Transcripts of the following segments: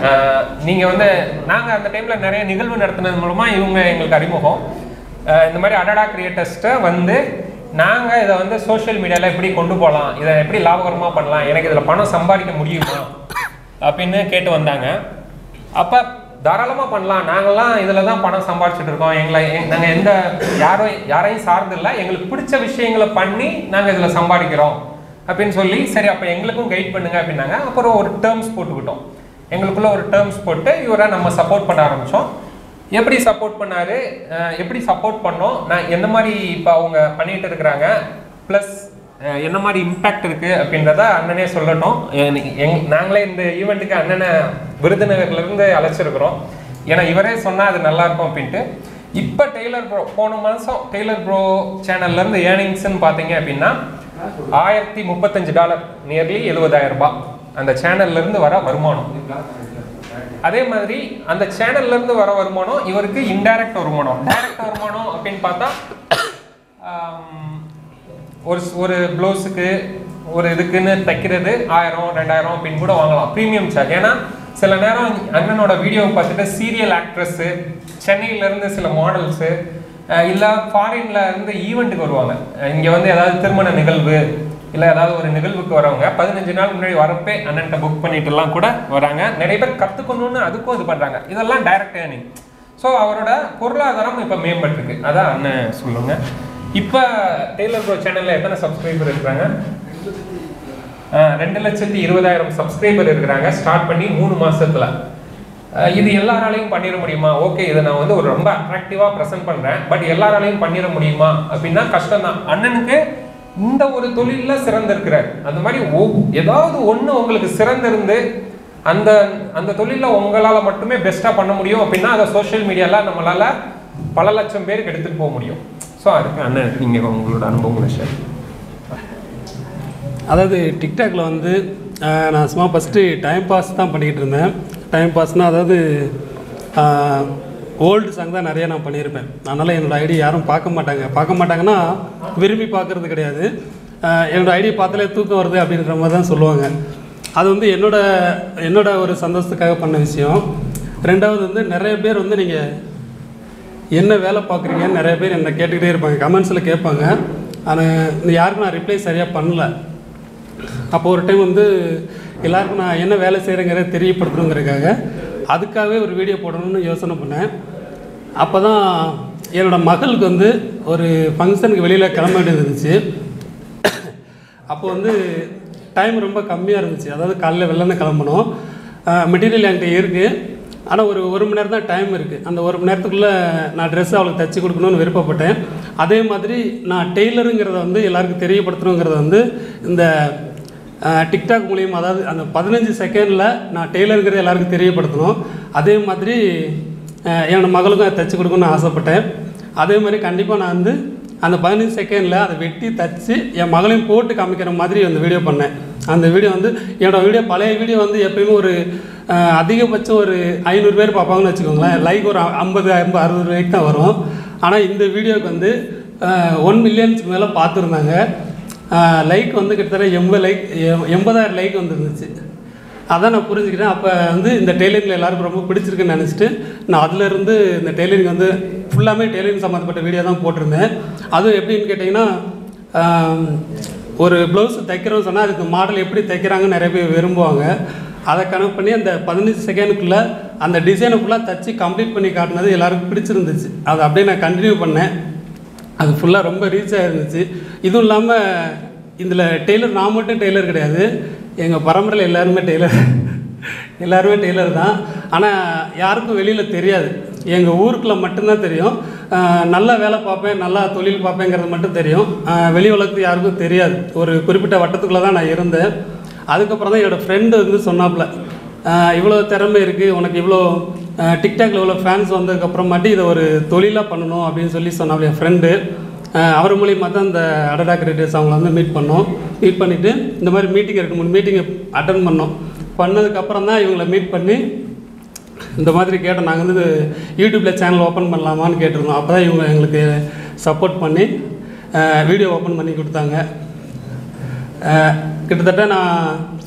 நீங்கள் வந்து நாங்கள் அந்த டைமில் நிறைய நிகழ்வு நடத்தினது மூலமாக இவங்க எங்களுக்கு அறிமுகம் அஹ் இந்த மாதிரி அடடா கிரியேட்டர்ஸ்ட்டை வந்து நாங்கள் இதை வந்து சோஷியல் மீடியாவில் எப்படி கொண்டு போகலாம் இதை எப்படி லாபகரமாக பண்ணலாம் எனக்கு இதில் பணம் சம்பாதிக்க முடியுமா அப்படின்னு கேட்டு வந்தாங்க அப்போ தாராளமாக பண்ணலாம் நாங்கள்லாம் இதில் தான் பணம் சம்பாதிச்சுட்டு இருக்கோம் எங்களை நாங்கள் எந்த யாரும் யாரையும் சார்ந்து இல்லை எங்களுக்கு பிடிச்ச விஷயங்களை பண்ணி நாங்கள் இதில் சம்பாதிக்கிறோம் அப்படின்னு சொல்லி சரி அப்போ எங்களுக்கும் கைட் பண்ணுங்க அப்படின்னாங்க அப்புறம் ஒரு டேர்ம்ஸ் போட்டுக்கிட்டோம் எங்களுக்குள்ள ஒரு டேர்ம்ஸ் போட்டு இவரை நம்ம சப்போர்ட் பண்ண ஆரம்பித்தோம் எப்படி சப்போர்ட் பண்ணாரு அஹ் எப்படி சப்போர்ட் பண்ணோம் நான் எந்த மாதிரி இப்போ அவங்க பண்ணிட்டு இருக்கிறாங்க ப்ளஸ் என்ன மாதிரி இம்பேக்ட் இருக்கு அப்படின்றத அண்ணனே சொல்லட்டும் எ- எங் நாங்களே இந்த ஈவெண்ட்டுக்கு அண்ணனை விருதுநகர்ல இருந்து அழைச்சிருக்கிறோம் ஏன்னா இவரே சொன்னா அது நல்லா இருக்கும் அப்படின்ட்டு இப்போ டெய்லர் ப்ரோ போன மாதம் டெய்லர் ப்ரோ சேனல்ல இருந்து ஏர்னிங்ஸ்ன்னு பார்த்தீங்க அப்படின்னா ஆயிரத்தி முப்பத்தஞ்சு டாலர் நியர்லி எழுபதாயிரம் ரூபாய் அந்த சேனல்ல இருந்து வர வருமானம் அதே மாதிரி அந்த சேனல்ல இருந்து வர வருமானம் இவருக்கு இன்டைரக்ட் வருமானம் டைரக்ட் வருமானம் அப்படின்னு பார்த்தா ஆம், ஒரு ஸ்- ஒரு ப்ளவுஸுக்கு ஒரு இதுக்குன்னு தைக்கிறது ஆயிரம் ரெண்டாயிரம் அப்படின்னு கூட வாங்கலாம் ப்ரீமியம் சார்ஜ் ஏன்னா சில நேரம் அண்ணனோட வீடியோவை பார்த்துட்டு சீரியல் ஆக்ட்ரஸ்ஸு சென்னையிலேருந்து சில மாடல்ஸு இல்லை ஃபாரின்ல இருந்து ஈவெண்ட்டுக்கு வருவாங்க இங்கே வந்து ஏதாவது திருமண நிகழ்வு இல்லை ஏதாவது ஒரு நிகழ்வுக்கு வரவங்க பதினஞ்சு நாள் முன்னாடி வரப்பே அண்ணன்ட்ட புக் பண்ணிட்டுலாம் கூட வராங்க நிறைய பேர் கற்றுக்கணும்னு அதுக்கும் இது பண்ணுறாங்க இதெல்லாம் டைரக்ட் ஏர்னிங் ஸோ அவரோட பொருளாதாரம் இப்போ மேம்பட்டிருக்கு அதான் அண்ணன் சொல்லுங்க இப்போ டெய்லர் ப்ரோ சேனலில் எத்தனை சப்ஸ்கிரைபர் இருக்கிறாங்க ஆஹ் ரெண்டு லட்சத்தி இருபதாயிரம் சப்ஸ்கிரைபர் இருக்கிறாங்க ஸ்டார்ட் பண்ணி மூணு மாசத்துல ஆஹ் இது எல்லாராலையும் பண்ணிட முடியுமா ஓகே இதை நான் வந்து ஒரு ரொம்ப அட்ராக்டிவா ப்ரெசென்ட் பண்றேன் பட் எல்லாராலையும் பண்ணிட முடியுமா அப்படின்னா கஷ்டம் தான் அண்ணனுக்கு இந்த ஒரு தொழில்ல சிறந்திருக்கிறார் அந்த மாதிரி ஒவ்- ஏதாவது ஒண்ணு உங்களுக்கு சிறந்திருந்து அந்த அந்த தொழில்ல உங்களால மட்டுமே பெஸ்டா பண்ண முடியும் அப்படின்னா அதை சோஷியல் மீடியால நம்மளால பல லட்சம் பேருக்கு எடுத்துட்டு போக முடியும் ஸோ அதுக்கு அண்ணன் நீங்க உங்களோட அனுபவங்களை ஷேர் அதாவது டிக்டாக்ல வந்து ஆஹ், நான் சும்மா ஃபஸ்ட்டு டைம் பாஸ் தான் பண்ணிக்கிட்டு இருந்தேன் டைம் பாஸ்னால் அதாவது ஓல்டு சாங் தான் நிறைய நான் பண்ணியிருப்பேன் அதனால் என்னோடய ஐடி யாரும் பார்க்க மாட்டாங்க பார்க்க மாட்டாங்கன்னா விரும்பி பார்க்குறது கிடையாது ஆஹ், என்னோட ஐடி பார்த்தாலே தூக்கம் வருது அப்படின்ற மாதிரி தான் சொல்லுவாங்க அது வந்து என்னோட என்னோட ஒரு சந்தோஷத்துக்காக பண்ண விஷயம் ரெண்டாவது வந்து நிறைய பேர் வந்து நீங்கள் என்ன வேலை பார்க்குறீங்கன்னு நிறைய பேர் என்னை கேட்டுக்கிட்டே இருப்பாங்க கமெண்ட்ஸில் கேட்பாங்க ஆனால் யாருக்கும் நான் ரிப்ளை சரியாக பண்ணல அப்போ ஒரு டைம் வந்து எல்லாருக்கும் நான் என்ன வேலை செய்கிறேங்கிறத தெரியப்படுத்தணுங்கிறதுக்காக அதுக்காகவே ஒரு வீடியோ போடணும்னு யோசனை பண்ணேன் அப்போ தான் என்னோடய மகளுக்கு வந்து ஒரு ஃபங்க்ஷனுக்கு வெளியில் கிளம்ப வேண்டியது இருந்துச்சு அப்போ வந்து டைம் ரொம்ப கம்மியாக இருந்துச்சு அதாவது காலையில் வெள்ளன கிளம்பணும் மெட்டீரியல் என்கிட்ட இருக்குது ஆனால் ஒரு ஒரு மணி நேரம் தான் டைம் இருக்குது அந்த ஒரு மணி நேரத்துக்குள்ளே நான் ட்ரெஸ் அவளுக்கு தச்சு கொடுக்கணும்னு விருப்பப்பட்டேன் அதே மாதிரி நான் டெய்லருங்கிறத வந்து எல்லாருக்கும் தெரியப்படுத்தணுங்கிறத வந்து இந்த அஹ், டிக்டாக் மூலியமாக அதாவது அந்த பதினஞ்சு செகண்டில் நான் டெய்லருங்கிறத எல்லாருக்கும் தெரியப்படுத்தணும் அதே மாதிரி அஹ், என்னோட மகளுக்கும் அதை தச்சு கொடுக்கணும்னு ஆசைப்பட்டேன் அதே மாதிரி கண்டிப்பாக நான் வந்து அந்த பதினஞ்சு செகண்டில் அதை வெட்டி தச்சு என் மகளையும் போட்டு காமிக்கிற மாதிரி அந்த வீடியோ பண்ணேன் அந்த வீடியோ வந்து என்னோட வீடியோ பழைய வீடியோ வந்து எப்பயுமே ஒரு அஹ், அதிகபட்சம் ஒரு ஐநூறு பேர் பார்ப்பாங்கன்னு வச்சுக்கோங்களேன் லைக் ஒரு ஐம்பது ஐம்பது அறுபது லைக் தான் வரும் ஆனால் இந்த வீடியோக்கு வந்து ஒன் மில்லியன்ஸ் மேலே பார்த்துருந்தாங்க லைக் வந்து கிட்டத்தட்ட எண்பது லைக் எண்பதாயிரம் லைக் வந்துருந்துச்சு அதான் நான் புரிஞ்சுக்கிட்டேன் அப்போ வந்து இந்த டெய்லரிங்கில் எல்லாருக்கும் ரொம்ப பிடிச்சிருக்குன்னு நினச்சிட்டு நான் அதிலிருந்து இந்த டெய்லரிங் வந்து ஃபுல்லாமே டெய்லரிங் சம்மந்தப்பட்ட வீடியோ தான் போட்டிருந்தேன் அதுவும் எப்படின்னு கேட்டிங்கன்னா ஆம், ஒரு ப்ளவுஸ் தைக்கிறோம்னு சொன்னால் அதுக்கு மாடல் எப்படி தைக்கிறாங்கன்னு நிறைய பேர் விரும்புவாங்க அதை கணக்கு பண்ணி அந்த பதினஞ்சு செகண்டுக்குள்ளே அந்த டிசைனை ஃபுல்லாக தச்சு கம்ப்ளீட் பண்ணி காட்டினது எல்லாருக்கும் பிடிச்சிருந்துச்சு அதை அப்படியே நான் கண்டினியூ பண்ணேன் அது ஃபுல்லாக ரொம்ப ரீச் ஆயிருந்துச்சு இதுவும் இல்லாமல் இதில் டெய்லர் நான் மட்டும் டெய்லர் கிடையாது எங்கள் பரம்பரையில் எல்லாருமே டெய்லர் எல்லாருமே டெய்லர் தான் ஆனால் யாருக்கும் வெளியில் தெரியாது எங்கள் ஊருக்குள்ள மட்டும்தான் தெரியும் ஆஹ் நல்லா வேலை பார்ப்பேன் நல்லா தொழில் பார்ப்பேங்கிறது மட்டும் தெரியும் ஆஹ் வெளி உலகத்துக்கு யாருக்கும் தெரியாது ஒரு குறிப்பிட்ட வட்டத்துக்குள்ளே தான் நான் இருந்தேன் அதுக்கப்புறம் தான் என்னோடய ஃப்ரெண்டு வந்து சொன்னாப்புல ஆஹ் இவ்வளோ திறமை இருக்குது உனக்கு இவ்வளோ ஆஹ் டிக்டாக்ல இவ்வளோ ஃபேன்ஸ் வந்ததுக்கப்புறமாட்டி இதை ஒரு தொழிலாக பண்ணணும் அப்படின்னு சொல்லி சொன்னாப்புல என் ஃப்ரெண்டு அவர் மூலியமாக தான் இந்த அடடா கிரியேட்டர்ஸ் அவங்கள வந்து மீட் பண்ணோம் மீட் பண்ணிவிட்டு இந்த மாதிரி மீட்டிங் ரெண்டு மூணு மீட்டிங்கை அட்டன் பண்ணோம் பண்ணதுக்கப்புறம் தான் இவங்களை மீட் பண்ணி இந்த மாதிரி கேட்டோம் நாங்கள் வந்து யூடியூப்பில் சேனல் ஓப்பன் பண்ணலாமான்னு கேட்டிருந்தோம் அப்போ தான் இவங்க எங்களுக்கு சப்போர்ட் பண்ணி வீடியோ ஓப்பன் பண்ணி கொடுத்தாங்க அஹ் கிட்டத்தட்ட நான்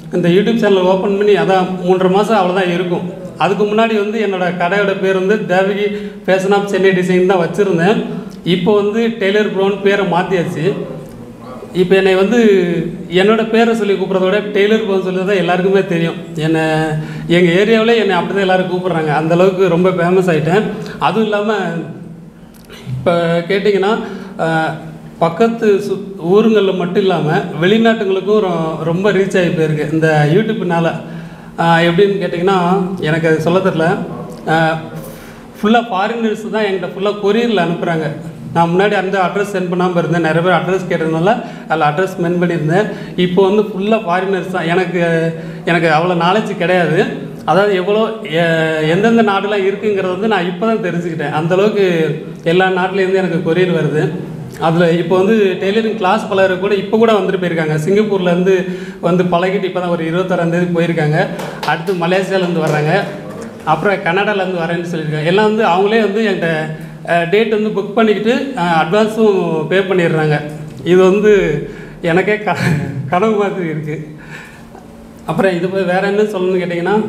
இந்த யூடியூப் சேனல் ஓப்பன் பண்ணி அதான் மூன்றரை மாதம் அவ்வளோதான் இருக்கும் அதுக்கு முன்னாடி வந்து என்னோடய கடையோட பேர் வந்து Devaki fashion of Chennai design தான் வச்சுருந்தேன் இப்போ வந்து டெய்லர் ப்ரோன்னு பேரை மாற்றியாச்சு இப்போ என்னை வந்து என்னோட பேரை சொல்லி கூப்பிட்றத விட டெய்லர் ப்ரோன்னு சொல்லி தான் எல்லாருக்குமே தெரியும் என்னை எங்கள் ஏரியாவில் என்னை அப்படி தான் எல்லோரும் கூப்பிட்றாங்க அந்தளவுக்கு ரொம்ப ஃபேமஸ் ஆகிட்டேன் அதுவும் இல்லாமல் இப்போ கேட்டிங்கன்னா அஹ், பக்கத்து சு ஊருங்களில் மட்டும் இல்லாமல் வெளிநாட்டுங்களுக்கும் ரொ- ரொம்ப ரீச் ஆகி போயிருக்கு இந்த யூடியூப்னால அஹ், எப்படின்னு கேட்டிங்கன்னா எனக்கு அது சொல்ல தெரில ஃபுல்லாக ஃபாரினர்ஸ் தான் என்கிட்ட ஃபுல்லாக கொரியரில் அனுப்புகிறாங்க நான் முன்னாடி அந்த அட்ரஸ் சென்ட் பண்ணாமல் இருந்தேன் நிறைய பேர் அட்ரஸ் கேட்டதுனால அதில் அட்ரஸ் மென் பண்ணியிருந்தேன் இப்போ வந்து ஃபுல்லாக ஃபாரினர்ஸ் தான் எனக்கு எனக்கு அவ்வளோ நாலேஜ் கிடையாது அதாவது எவ்வளோ எ- எந்தெந்த நாடுலாம் இருக்குங்கிறத வந்து நான் இப்போ தான் தெரிஞ்சுக்கிட்டேன் அந்தளவுக்கு எல்லா நாட்டிலேருந்து எனக்கு கொரியர் வருது அதில் இப்போ வந்து டெய்லரிங் கிளாஸ் பழகிற கூட இப்போ கூட வந்துட்டு போயிருக்காங்க சிங்கப்பூர்லேருந்து வந்து பழகிட்டு இப்போ தான் ஒரு இருபத்தாறாந்தேதி போயிருக்காங்க அடுத்து மலேசியாலேருந்து வர்றாங்க அப்புறம் கனடாலேருந்து வரேன்னு சொல்லியிருக்காங்க எல்லாம் வந்து அவங்களே வந்து என்கிட்ட டேட் வந்து புக் பண்ணிக்கிட்டு அட்வான்ஸும் பே பண்ணிடுறாங்க இது வந்து எனக்கே க கனவு மாதிரி இருக்குது அப்புறம் இது போய் வேறு என்ன சொல்லணும்னு கேட்டிங்கன்னா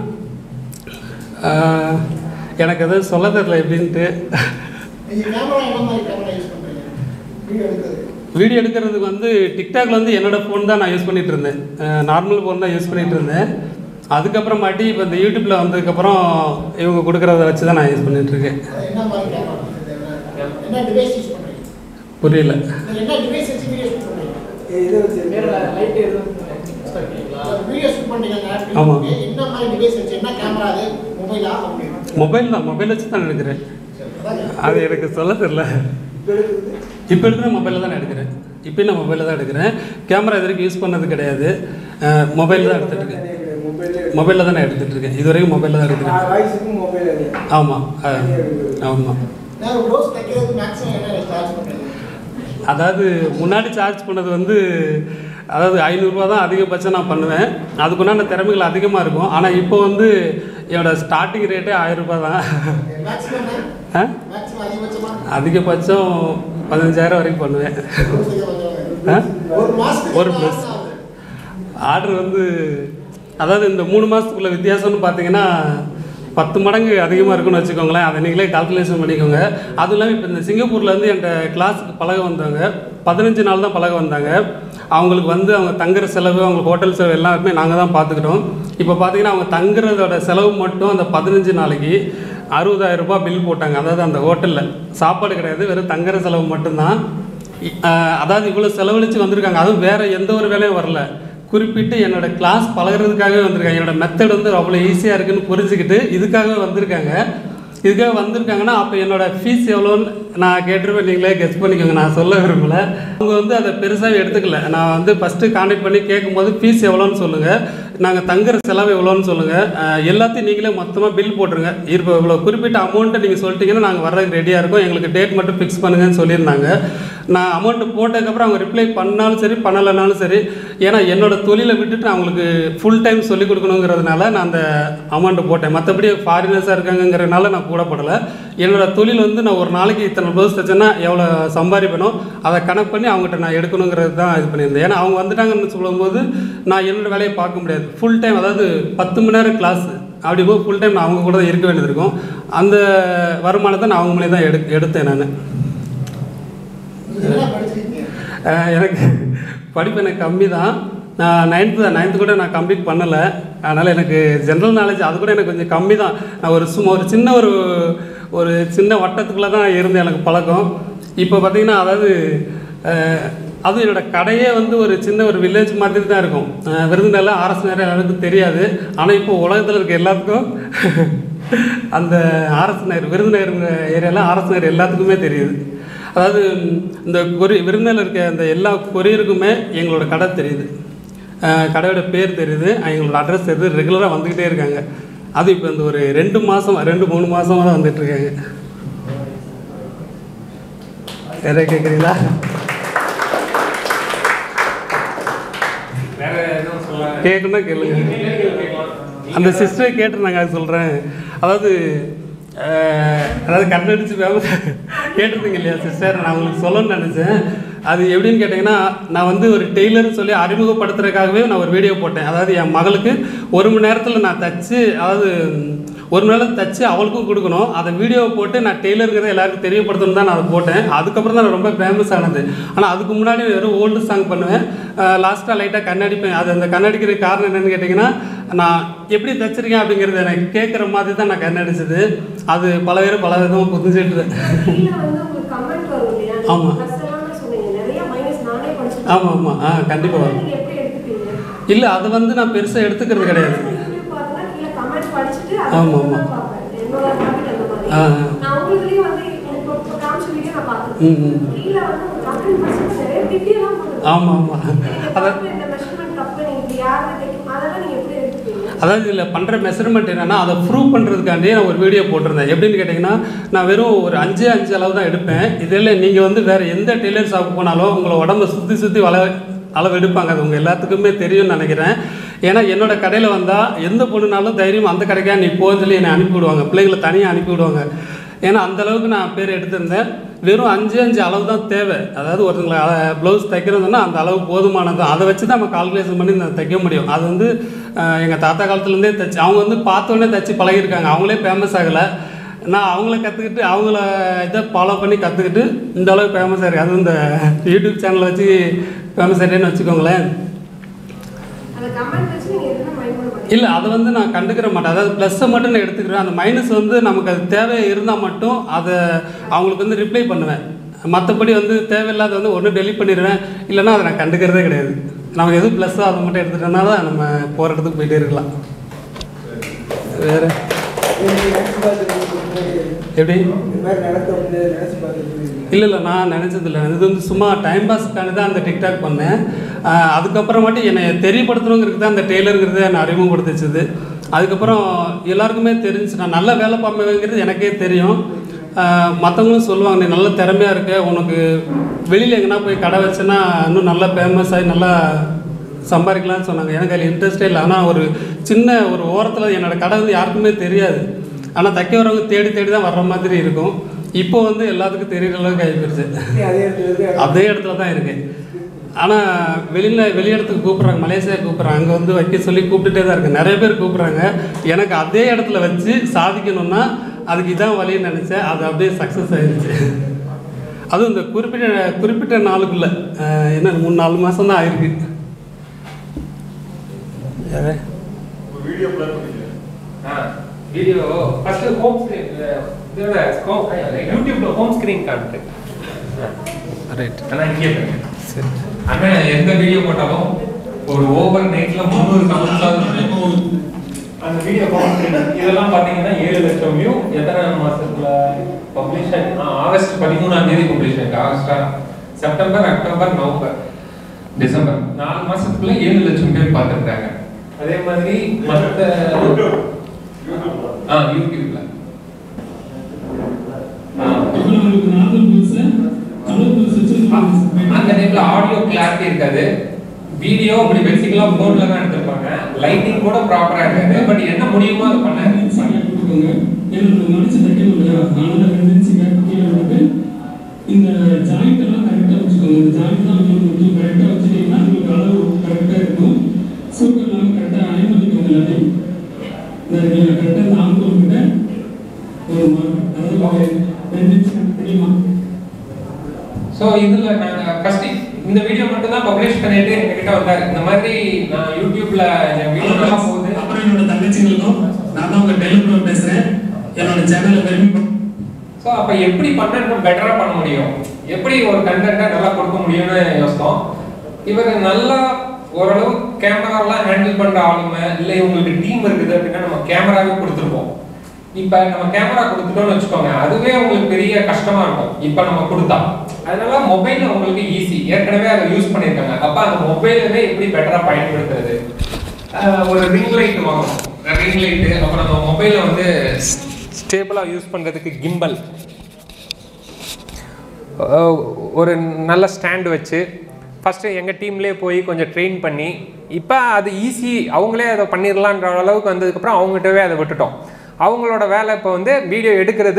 ஆஹ், எனக்கு எதுவும் சொல்ல தெரில எப்படின்ட்டு நீங்க கேமரா என்ன மாதிரி கேமரா யூஸ் பண்றீங்க வீடியோ எடுக்கிறது வீடியோ எடுக்கிறதுக்கு வந்து டிக்டாக்ல வந்து என்னோட ஃபோன் தான் நான் யூஸ் பண்ணிட்டு இருந்தேன் நார்மல் ஃபோன் தான் யூஸ் பண்ணிட்டு இருந்தேன் அதுக்கப்புறமாட்டி இப்போ இந்த யூடியூப்பில் வந்ததுக்கப்புறம் இவங்க கொடுக்குறத வச்சு தான் நான் யூஸ் பண்ணிட்டு இருக்கேன் அது என்ன மாதிரி கேமரா என்ன டிவைஸ் யூஸ் பண்றீங்க புரியல நீங்க என்ன டிவைஸ் வச்சு வீடியோ ஷூட் பண்றீங்க இது வச்சு லைட் எதுவும் வீடியோ ஷூட் பண்றீங்க ஆமா. என்ன மாதிரி டிவைஸ் வச்சு என்ன கேமரா அது மொபைலா அப்படி மொபைல் தான் மொபைல் வச்சு தான் எடுக்கிறேன் அது எனக்கு சொல்ல தெரில இப்போ எடுக்கிறது இப்போ எடுக்கிற மொபைலில் தான் நான் எடுக்கிறேன் இப்போ நான் மொபைலில் தான் எடுக்கிறேன் கேமரா இது வரைக்கும் யூஸ் பண்ணது கிடையாது மொபைல் தான் எடுத்துகிட்டு இருக்கேன் மொபைலே மொபைலில் தான் நான் எடுத்துகிட்டு இருக்கேன் இது வரைக்கும் மொபைலில் தான் எடுக்கிறேன் வாய்ஸுக்கும் மொபைல் அது ஆமாம் ஆமாம் நான் ப்ளவுஸ் தைக்கிறதுக்கு மேக்ஸிமம் என்ன சார்ஜ் பண்றீங்க அதாவது முன்னாடி சார்ஜ் பண்ணது வந்து அதாவது ஐநூறுரூவா தான் அதிகபட்சம் நான் பண்ணுவேன் அதுக்குண்டான திறமைகள் அதிகமாக இருக்கும் ஆனால் இப்போ வந்து என்னோட ஸ்டார்டிங் ரேட்டே ஆயிரம் ரூபாய் தான் மேக்ஸிமம் ஆ? மேக்ஸிமம் அதிகபட்சமா அதிகபட்சம் பதினஞ்சாயிரம் வரைக்கும் பண்ணுவேன் blouse தைக்க கொஞ்சம் ஆ? ஒரு மாசத்துக்கு ஒரு எவ்வளவு blouse. ஆகுது? ஆர்டர் வந்து அதாவது இந்த மூணு மாதத்துக்குள்ள வித்தியாசம்னு பார்த்தீங்கன்னா பத்து மடங்கு அதிகமாக இருக்குன்னு வச்சுக்கோங்களேன் அதை நீங்களே கால்குலேஷன் பண்ணிக்கோங்க அதுவும் இல்லாமல் இப்போ இந்த சிங்கப்பூர்லேருந்து என்கிட்ட கிளாஸுக்கு பழக வந்தவங்க பதினஞ்சு நாள் தான் பழக வந்தாங்க அவங்களுக்கு வந்து அவங்க தங்குற செலவு அவங்க ஹோட்டல் செலவு எல்லாருமே நாங்கள் தான் பார்த்துக்கிட்டோம் இப்போ பார்த்தீங்கன்னா அவங்க தங்குறதோட செலவு மட்டும் அந்த பதினஞ்சு நாளைக்கு அறுபதாயிரம் ரூபாய் பில் போட்டாங்க அதாவது அந்த ஹோட்டலில் சாப்பாடு கிடையாது வெறும் தங்குற செலவு மட்டும்தான் இ- ஆஹ் அதாவது இவ்வளோ செலவழித்து வந்திருக்காங்க அதுவும் வேறு எந்த ஒரு வேலையும் வரல குறிப்பிட்டு என்னோட கிளாஸ் பழகுறதுக்காகவே வந்திருக்காங்க என்னோட மெத்தட் வந்து அவ்வளோ ஈஸியாக இருக்குன்னு புரிஞ்சுக்கிட்டு இதுக்காகவே வந்திருக்காங்க இதுக்காக வந்திருக்காங்கன்னா அப்போ என்னோட ஃபீஸ் எவ்வளோன்னு நான் கேட்டிருப்பேன் நீங்களே கெஸ் பண்ணிக்கோங்க நான் சொல்ல விரும்பல அவங்க வந்து அதை பெருசாக எடுத்துக்கல நான் வந்து ஃபஸ்ட்டு காண்டாக்ட் பண்ணி கேட்கும்போது ஃபீஸ் எவ்வளோன்னு சொல்லுங்கள் நாங்கள் தங்குற செலவு எவ்வளோன்னு சொல்லுங்கள் எல்லாத்தையும் நீங்களே மொத்தமாக பில் போட்டுருங்க இப்போ இவ்வளோ குறிப்பிட்ட அமௌண்ட்டை நீங்கள் சொல்லிட்டீங்கன்னா நாங்கள் வர்றதுக்கு ரெடியாக இருக்கோம் எங்களுக்கு டேட் மட்டும் ஃபிக்ஸ் பண்ணுங்கன்னு சொல்லியிருந்தாங்க நான் அமௌண்ட்டு போட்டதுக்கப்புறம் அவங்க ரிப்ளை பண்ணாலும் சரி பண்ணலைனாலும் சரி ஏன்னா என்னோட தொழிலை விட்டுட்டு நான் அவங்களுக்கு ஃபுல் டைம் சொல்லிக் கொடுக்கணுங்கிறதுனால நான் அந்த அமௌண்ட்டு போட்டேன் மற்றபடி ஃபாரினர்ஸாக இருக்காங்கங்கிறதுனால நான் கூடப்படலை என்னோட தொழில் வந்து நான் ஒரு நாளைக்கு இத்தனை ப்ளவுஸ் தைச்சேன்னா எவ்வளோ சம்பாதிப்பேனோ அதை கணக்கு பண்ணி அவங்ககிட்ட நான் எடுக்கணுங்கிறது தான் இது பண்ணியிருந்தேன் ஏன்னா அவங்க வந்துட்டாங்கன்னு சொல்லும்போது நான் என்னோட வேலையை பார்க்க முடியாது ஃபுல் டைம் அதாவது பத்து மணி நேரம் கிளாஸ் அப்படி போய் ஃபுல் டைம் நான் அவங்க கூட தான் இருக்க வேண்டியது இருக்கும் அந்த வருமானத்தை நான் அவங்க மூலியம் தான் எடு எடுத்தேன் நான் நீங்க என்ன படிச்சிருக்கீங்க அஹ் எனக்கு படிப்பு எனக்கு கம்மி தான் நான் நைன்த்து தான் நைன்த்து கூட நான் கம்ப்ளீட் பண்ணலை அதனால் எனக்கு ஜென்ரல் நாலேஜ் அது கூட எனக்கு கொஞ்சம் கம்மி தான் நான் ஒரு சும்மா ஒரு சின்ன ஒரு ஒரு சின்ன வட்டத்துக்குள்ளே தான் இருந்தேன் எனக்கு பழக்கம் இப்போ பார்த்தீங்கன்னா அதாவது அஹ், அதுவும் என்னோட கடையே வந்து ஒரு சின்ன ஒரு வில்லேஜ் மாதிரி தான் இருக்கும் அஹ், விருதுநெல்லாம் ஆர்எஸ் நேரம் எல்லாருக்கும் தெரியாது ஆனால் இப்போ உலகத்தில் இருக்க எல்லாத்துக்கும் அந்த ஆர்எஸ் நகர் விருதுநகர் ஏரியாவில் ஆர்எஸ் நகர் எல்லாத்துக்குமே தெரியுது அதாவது இந்த கொரி விருந்தில் இருக்க அந்த எல்லா கொரியருக்குமே எங்களோட கடை தெரியுது அஹ் கடையோட பேர் தெரியுது எங்களோட அட்ரஸ் தெரியுது ரெகுலராக வந்துக்கிட்டே இருக்காங்க அது இப்போ இந்த ஒரு ரெண்டு மாதம் ரெண்டு மூணு மாதமாக தான் வந்துட்டு இருக்காங்க வேற கேட்குறீங்களா வேற எதுவும் சொல்ல கேட்கணும்னா கேளுங்க அந்த சிஸ்டரை கேட்டு நாங்கள் அது சொல்கிறேன் அதாவது அஹ், அதாவது கண்ணடிச்சு வேலை கேட்டிருந்தீங்க இல்லையா சிஸ்டர் நான் உங்களுக்கு சொல்லணும்னு நினச்சேன் அது எப்படின்னு கேட்டிங்கன்னா நான் வந்து ஒரு டெய்லர்னு சொல்லி அறிமுகப்படுத்துறதுக்காகவே நான் ஒரு வீடியோ போட்டேன் அதாவது என் மகளுக்கு ஒரு மணி நேரத்தில் நான் தச்சு அதாவது ஒரு மணி நேரம் தச்சு அவளுக்கும் கொடுக்கணும் அதை வீடியோவை போட்டு நான் டெய்லருங்கிறத எல்லாருக்கும் தெரியப்படுத்தணும் தான் நான் அதை போட்டேன் அதுக்கப்புறம் தான் நான் ரொம்ப ஃபேமஸ் ஆனது ஆனால் அதுக்கு முன்னாடி வெறும் ஓல்டு சாங் பண்ணுவேன் லாஸ்ட்டாக லைட்டாக கண்ணடிப்பேன் அது அந்த கண்ணடிக்கிறதுக்கு காரணம் என்னன்னு கேட்டிங்கன்னா நான் எப்படி தச்சிருக்கேன் அப்படிங்கிறது எனக்கு கேட்குற மாதிரி தான் நான் கண்ணடிச்சது அது பல பேர் பல விதமாக புரிஞ்சுட்டு கீழே வந்து உங்களுக்கு comment வரும் இல்லையா? ஆமா. plus எல்லாமே சொன்னீங்க. நிறைய minus நானே படிச்சிருக்கேன். ஆமாம் ஆமாம் ஆ கண்டிப்பாக அதெல்லாம் வரும் நீங்க எப்படி எடுத்துப்பீங்க? இல்லை அதை வந்து நான் பெருசாக எடுத்துக்கிறது கிடையாது நான் YouTube பார்த்தா கீழே comment படிச்சுட்டு ஆமா, அதுக்கப்புறம் ஆமா. தான் பார்ப்பேன். என்னோட habit அந்த மாதிரி. ஆ, ஆ. நான் உங்களுதுலயும் வந்து இப்போ இப்போ காமிச்ச video நான் ம், பார்த்திருக்கேன். ம். கீழே வந்து ஒரு comment படிச்சுட்டு நிறைய திட்டி எல்லாம் போடுது. ஆமாம் ஆமாம் நீங்க அதை தப்பு, இந்த measurement தப்பு, நீங்க இப்படி யாரு தைக்கும், அதெல்லாம் நீங்க எப்படி எடுத்துப்பீங்க? அதாவது இதில் பண்ணுற மெஷர்மெண்ட் என்னென்னா அதை ப்ரூவ் பண்ணுறதுக்காண்டி நான் ஒரு வீடியோ போட்டிருந்தேன் எப்படின்னு கேட்டிங்கன்னா நான் வெறும் ஒரு அஞ்சு அஞ்சு அளவு தான் எடுப்பேன் இதில் நீங்கள் வந்து வேறு எந்த டெய்லர் ஷாப் போனாலும் உங்களை உடம்ப சுற்றி சுற்றி வள அளவு எடுப்பாங்க அது உங்கள் எல்லாத்துக்குமே தெரியும்னு நினைக்கிறேன் ஏன்னா என்னோட கடையில் வந்தால் எந்த பொண்ணுனாலும் தைரியம் அந்த கடைக்கா நீ போன்னு சொல்லி என்னை அனுப்பி விடுவாங்க பிள்ளைகளை தனியாக அனுப்பி விடுவாங்க ஏன்னா அந்த அளவுக்கு நான் பேர் எடுத்திருந்தேன் வெறும் அஞ்சு அஞ்சு அளவு தான் தேவை அதாவது ஒருத்தங்களை ப்ளவுஸ் தைக்கிறதுன்னா அந்த அளவு போதுமானது அதை வச்சு தான் நம்ம கால்குலேஷன் பண்ணி நான் தைக்க முடியும் அது வந்து எங்கள் தாத்தா காலத்துலேருந்தே தைச்சு அவங்க வந்து பார்த்தோன்னே தைச்சு பழகியிருக்காங்க அவங்களே ஃபேமஸ் ஆகலை நான் அவங்கள கற்றுக்கிட்டு அவங்கள இதை ஃபாலோ பண்ணி கற்றுக்கிட்டு இந்த அளவுக்கு ஃபேமஸ் ஆயிருக்கு அதுவும் இந்த யூடியூப் சேனலை வச்சு ஃபேமஸ் ஆகிட்டேன்னு வச்சுக்கோங்களேன் அந்த comment வச்சு நீங்க எதுவுமே mind பண்ண மாட்டீங்க. இல்லை அதை வந்து நான் கண்டுக்கிற மாட்டேன் அதாவது ப்ளஸ்ஸை மட்டும் நான் எடுத்துக்கிறேன் அந்த மைனஸ் வந்து நமக்கு அது தேவை இருந்தால் மட்டும் அதை அவங்களுக்கு வந்து ரிப்ளை பண்ணுவேன் மற்றபடி வந்து தேவையில்லாத வந்து ஒன்று டெலிட் பண்ணிடுவேன் இல்லைன்னா அதை நான் கண்டுக்கிறதே கிடையாது நமக்கு எது ப்ளஸ்ஸோ அதை மட்டும் எடுத்துட்டோம்னா தான் நம்ம போகிற இடத்துக்கு போயிட்டே இருக்கலாம் வேறு நீங்க நினைச்சு பார்த்துருக்கீங்க எப்படி இந்த மாதிரி நடக்கும் அப்படின்னு நினைச்சு பார்த்துருக்கீங்க இல்லை இல்லை நான் நினச்சதில்ல இது வந்து சும்மா டைம் பாஸ்க்கான தான் அந்த டிக்டாக் பண்ணேன் ஆஹ் அதுக்கப்புறமாட்டி என்னை தெரியப்படுத்தணுங்கிறது தான் அந்த டெய்லருங்கிறது என்னை அறிமுகப்படுத்திச்சது அதுக்கப்புறம் எல்லாருக்குமே தெரிஞ்சு நான் நல்ல வேலை பார்ப்பேங்கிறது எனக்கே தெரியும் மற்றவங்களும் சொல்லுவாங்க நீ நல்ல திறமையாக இருக்க உனக்கு வெளியில் எங்கன்னா போய் கடை வச்சேன்னா இன்னும் நல்லா ஃபேமஸ் ஆகி நல்லா சம்பாதிக்கலாம்னு சொன்னாங்க எனக்கு அதில் இன்ட்ரெஸ்டே இல்லை ஆனால் ஒரு சின்ன ஒரு ஓரத்தில் என்னோடய கடை வந்து யாருக்குமே தெரியாது ஆனால் தைக்க வரவங்க தேடி தேடி தான் வர்ற மாதிரி இருக்கும் இப்போ வந்து எல்லாத்துக்கும் தெரியுற அளவுக்கு ஆகிப்போச்சு அதே இடத்துல இருக்கு அதே இடத்துல தான் இருக்கேன் ஆனால் வெளியில் வெளி இடத்துக்கு கூப்பிட்றாங்க மலேசியா கூப்பிட்றாங்க அங்கே வந்து வைக்க சொல்லி கூப்பிட்டுட்டே தான் இருக்கு நிறைய பேர் கூப்பிட்றாங்க எனக்கு அதே இடத்துல வச்சு சாதிக்கணும்னா அதுக்கு இதான் வழின்னு நினச்சேன் அது அப்படியே சக்ஸஸ் ஆயிடுச்சு அதுவும் இந்த குறிப்பிட்ட குறிப்பிட்ட நாளுக்குள்ளே அஹ், என்ன மூணு நாலு மாதம் தான் ஆயிருக்கு யாரு? வீடியோ பிளான் பண்ணிக்கிறேன் வீடியோ ஃபர்ஸ்ட் ஹோம் ஸ்க்ரீன் இதுல யூடியூப்ல ஹோம் ஸ்க்ரீன் காமிட்டு ரைட் ஆனா இங்கே பாருங்க. சரி அண்ணன் எந்த வீடியோ போட்டாலும் ஒரு ஓவர் நைட்ல முந்நூறு கமெண்ட்ஸ் அந்த வீடியோ இதெல்லாம் பாத்தீங்கன்னா ஏழு லட்சம் வியூ எத்தனை மாசத்துல பப்ளிஷ் ஆகஸ்ட் பதிமூணாம் தேதி பப்ளிஷ் ஆயிருக்கு ஆகஸ்டா செப்டம்பர் அக்டோபர் நவம்பர் டிசம்பர் நாலு மாசத்துக்குள்ள ஏழு லட்சம் பேர் பார்த்துருக்காங்க அதே மாதிரி மற்ற யூடியூப் ஆ யூடியூப்ல ஆ. அந்த டைம்ல ஆடியோ கிளாரிட்டி இருக்காது வீடியோ அப்படி பேசிக்கலா போன்ல தான் எடுத்திருப்பாங்க லைட்டிங் கூட ப்ராப்பரா இருக்காது பட் என்ன முடியுமோ அதை பண்ண இந்த ஜாயிண்ட் எல்லாம் கரெக்டாக வச்சுக்கோங்க இந்த ஜாயிண்ட் தான் ரொம்ப முக்கியம் கரெக்டாக வச்சுட்டீங்கன்னா உங்களுக்கு அளவு கரெக்டாக இருக்கும் சுருக்கம் இல்லாமல் கரெக்டாக அயன் பண்ணிக்கோங்க எல்லாத்தையும் இந்த நீங்கள் கரெக்டாக இந்த ஆங்கோல் கிட்ட ஒரு ம- அதாவது ஒரு ரெண்டு இன்ச் தெரியுமா சோ இதுல நாங்க ஃபர்ஸ்ட் இந்த வீடியோ மட்டும் தான் பப்ளிஷ் பண்ணிட்டு எங்ககிட்ட வந்தாரு இந்த மாதிரி நான் யூடியூப்ல என் வீடியோ நல்லா போகுது அப்புறம் என்னோட தங்கச்சிங்களுக்கும் நான் தான் உங்க டெலிகிராம் பேசுறேன் என்னோட சேனலை விரும்பி ஸோ அப்போ எப்படி பண்ண இன்னும் பெட்டராக பண்ண முடியும் எப்படி ஒரு கண்டென்ட்டை நல்லா கொடுக்க முடியும்னு யோசித்தோம் இவர் நல்லா ஓரளவு கேமராலாம் ஹேண்டில் பண்ணுற ஆளுங்க இல்லை இவங்களுக்கு டீம் இருக்குது அப்படின்னா நம்ம கேமராவே கொடுத்துருப்போம் இப்போ நம்ம கேமரா கொடுத்துட்டோம்னு வச்சுக்கோங்க அதுவே உங்களுக்கு பெரிய கஷ்டமா இருக்கும் இப்போ நம்ம கொடுத்தா அதனால மொபைல் உங்களுக்கு ஈஸி ஏற்கனவே அதை யூஸ் பண்ணியிருக்காங்க அப்போ அந்த மொபைலவே எப்படி பெட்டராக பயன்படுத்துறது ஆஹ் ஒரு ரிங் லைட் வாங்கணும் ரிங் லைட்டு அப்புறம் நம்ம மொபைலை வந்து ஸ்டேபிளாக யூஸ் பண்ணுறதுக்கு கிம்பல் ஒரு நல்ல ஸ்டாண்டு வச்சு ஃபஸ்ட்டு எங்கள் டீம்லேயே போய் கொஞ்சம் ட்ரெயின் பண்ணி இப்போ அது ஈஸி அவங்களே அதை பண்ணிடலான்ற அளவுக்கு வந்ததுக்கப்புறம் அவங்ககிட்டவே அதை விட்டுட்டோம் அவங்களோட வேலை இப்போ வந்து வீடியோ எடுக்கிறது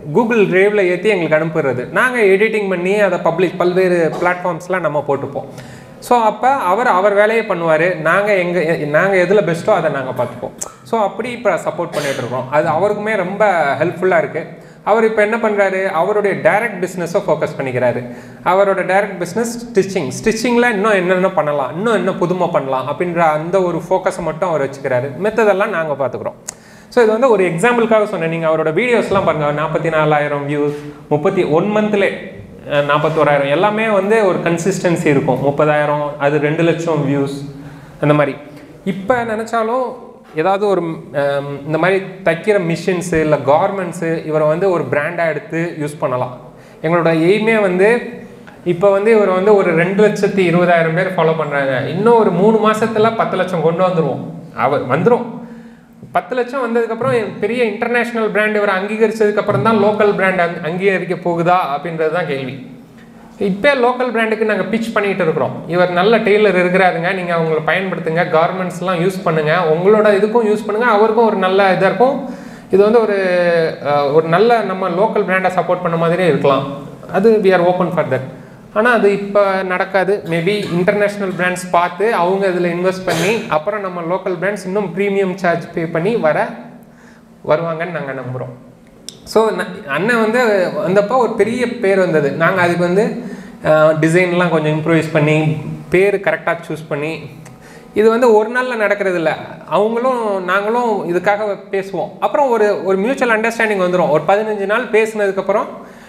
கூகுள் டிரைவில் ஏற்றி எங்களுக்கு அனுப்புறது நாங்கள் எடிட்டிங் பண்ணி அதை பப்ளிஷ் பல்வேறு பிளாட்ஃபார்ம்ஸ்லாம் நம்ம போட்டுப்போம் ஸோ அப்போ அவர் அவர் வேலையை பண்ணுவார் நாங்கள் எங்கள் நாங்கள் எதில் பெஸ்ட்டோ அதை நாங்கள் பார்த்துப்போம் ஸோ அப்படி இப்போ சப்போர்ட் பண்ணிட்டு இருக்கோம் அது அவருக்குமே ரொம்ப ஹெல்ப்ஃபுல்லாக இருக்குது அவர் இப்போ என்ன பண்ணுறாரு அவருடைய டைரக்ட் பிஸ்னஸை ஃபோக்கஸ் பண்ணிக்கிறாரு அவரோட டைரக்ட் பிஸ்னஸ் ஸ்டிச்சிங் ஸ்டிச்சிங்கில் இன்னும் என்னென்ன பண்ணலாம் இன்னும் என்ன புதுமை பண்ணலாம் அப்படின்ற அந்த ஒரு ஃபோக்கஸை மட்டும் அவர் வச்சுக்கிறாரு மித்ததெல்லாம் நாங்கள் பார்த்துக்குறோம் ஸோ இது வந்து ஒரு எக்ஸாம்பிளுக்காக சொன்னேன் நீங்கள் அவரோட வீடியோஸ்லாம் பாருங்கள் நாற்பத்தி நாலாயிரம் வியூஸ் முப்பத்தி ஒன் மந்த்லே நாற்பத்தோராயிரம் எல்லாமே வந்து ஒரு கன்சிஸ்டன்சி இருக்கும் முப்பதாயிரம் அது ரெண்டு லட்சம் வியூஸ் அந்த மாதிரி இப்போ நினச்சாலும் ஏதாவது ஒரு ஹம், இந்த மாதிரி தைக்கிற மிஷின்ஸு இல்லை கார்மெண்ட்ஸு இவரை வந்து ஒரு பிராண்டாக எடுத்து யூஸ் பண்ணலாம் எங்களோட எய்மே வந்து இப்போ வந்து இவர் வந்து ஒரு ரெண்டு லட்சத்தி இருபதாயிரம் பேர் ஃபாலோ பண்ணுறாங்க இன்னும் ஒரு மூணு மாசத்துல பத்து லட்சம் கொண்டு வந்துருவோம் அவர் வந்துடும் பத்து லட்சம் வந்ததுக்கப்புறம் பெரிய இன்டர்நேஷ்னல் பிராண்ட் இவர் அங்கீகரிச்சதுக்கப்புறம் தான் லோக்கல் பிராண்ட் அங் அங்கீகரிக்க போகுதா அப்படின்றது தான் கேள்வி இப்போ லோக்கல் பிராண்டுக்கு நாங்கள் பிச் பண்ணிட்டு இருக்கிறோம் இவர் நல்ல டெய்லர் இருக்கிறாருங்க நீங்கள் அவங்கள பயன்படுத்துங்க கார்மெண்ட்ஸ்லாம் யூஸ் பண்ணுங்கள் உங்களோட இதுக்கும் யூஸ் பண்ணுங்கள் அவருக்கும் ஒரு நல்ல இதாக இருக்கும் இது வந்து ஒரு அஹ், ஒரு நல்ல நம்ம லோக்கல் பிராண்டை சப்போர்ட் பண்ண மாதிரியே இருக்கலாம் அது we are open for that ஆனால் அது இப்போ நடக்காது மேபி இன்டர்நேஷ்னல் பிராண்ட்ஸ் பார்த்து அவங்க இதில் இன்வெஸ்ட் பண்ணி அப்புறம் நம்ம லோக்கல் பிராண்ட்ஸ் இன்னும் ப்ரீமியம் சார்ஜ் பே பண்ணி வர வருவாங்கன்னு நாங்கள் நம்புகிறோம் ஸோ அண்ணன் வந்து வந்தப்போ ஒரு பெரிய பேர் வந்தது நாங்கள் அதுக்கு வந்து டிசைன்லாம் கொஞ்சம் இம்ப்ரூவைஸ் பண்ணி பேர் கரெக்டாக சூஸ் பண்ணி இது வந்து ஒரு நாளில் நடக்கிறது இல்லை அவங்களும் நாங்களும் இதுக்காக பேசுவோம் அப்புறம் ஒரு ஒரு மியூச்சுவல் அண்டர்ஸ்டாண்டிங் வந்துடும் ஒரு பதினஞ்சு நாள் பேசினதுக்கப்புறம்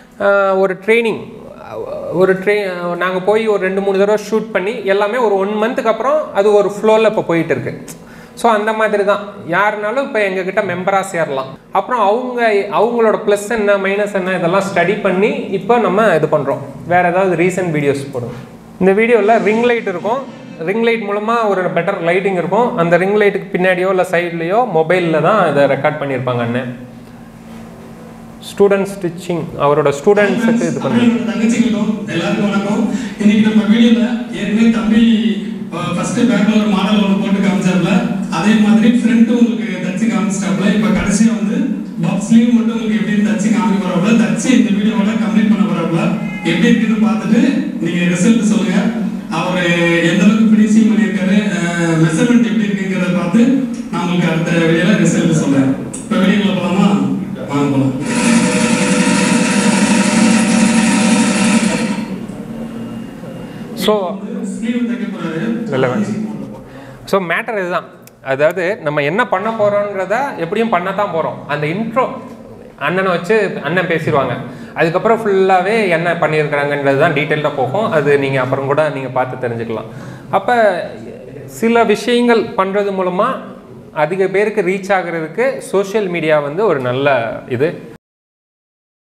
ஒரு ட்ரைனிங் ஒரு ட்ரெய் நாங்கள் போய் ஒரு ரெண்டு மூணு தடவை ஷூட் பண்ணி எல்லாமே ஒரு ஒன் மந்த்துக்கு அப்புறம் அது ஒரு ஃப்ளோவில் இப்போ போயிட்டு இருக்கு ஸோ அந்த மாதிரி தான் யாருனாலும் இப்போ எங்ககிட்ட மெம்பராக சேரலாம் அப்புறம் அவங்க அவங்களோட ப்ளஸ் என்ன மைனஸ் என்ன இதெல்லாம் ஸ்டடி பண்ணி இப்போ நம்ம இது பண்ணுறோம் வேறு ஏதாவது ரீசன்ட் வீடியோஸ் போடுவோம் இந்த வீடியோவில் ரிங் லைட் இருக்கும் ரிங் லைட் மூலமாக ஒரு பெட்டர் லைட்டிங் இருக்கும் அந்த ரிங் லைட்டுக்கு பின்னாடியோ இல்லை சைட்லேயோ மொபைலில் தான் இதை ரெக்கார்ட் பண்ணியிருப்பாங்க அண்ணன் ஸ்டூடெண்ட் ஸ்டிச்சிங் அவரோட ஸ்டூடெண்ட்ஸுக்கு இது பண்ணி தம்பியோட தங்கச்சிகளுக்கும் எல்லாருக்கும் வணக்கம் இன்னைக்கு நம்ம வீடியோல ஏற்கனவே தம்பி ஃபர்ஸ்ட் பேக்ல ஒரு மாடல் ஒன்று போட்டு காமிச்சாப்ல அதே மாதிரி ஃப்ரண்ட் உங்களுக்கு தச்சு காமிச்சிட்டாப்ல இப்ப கடைசியா வந்து பாப் ஸ்லீவ் மட்டும் உங்களுக்கு எப்படி தச்சு காமிக்க போறாப்ல தச்சு இந்த வீடியோவோட கம்ப்ளீட் பண்ண போறாப்ல எப்படி இருக்குன்னு பார்த்துட்டு நீங்க ரிசல்ட் சொல்லுங்க அவர் எந்த அளவுக்கு ஃபினிஷிங் பண்ணியிருக்காரு மெஷர்மெண்ட் எப்படி இருக்குங்கிறத பார்த்து நான் உங்களுக்கு அடுத்த வீடியோல ரிசல்ட் சொல்றேன் இப்போ வீடியோக்குள்ள போலாமா வாங்க போலாம் ஸோ ஸ்லீவ் தைக்க போறாரு relevant. ஸோ மேட்டர் இதுதான் அதாவது நம்ம என்ன பண்ண போகிறோன்றத எப்படியும் பண்ண தான் போகிறோம் அந்த இன்ட்ரோ அண்ணனை வச்சு அண்ணன் பேசிடுவாங்க அதுக்கப்புறம் ஃபுல்லாகவே என்ன பண்ணியிருக்கிறாங்கன்றது தான் டீட்டெயிலாக போகும் அது நீங்கள் அப்புறம் கூட நீங்கள் பார்த்து தெரிஞ்சுக்கலாம் அப்போ சில விஷயங்கள் பண்ணுறது மூலமாக அதிக பேருக்கு ரீச் ஆகுறதுக்கு சோஷியல் மீடியா வந்து ஒரு நல்ல இது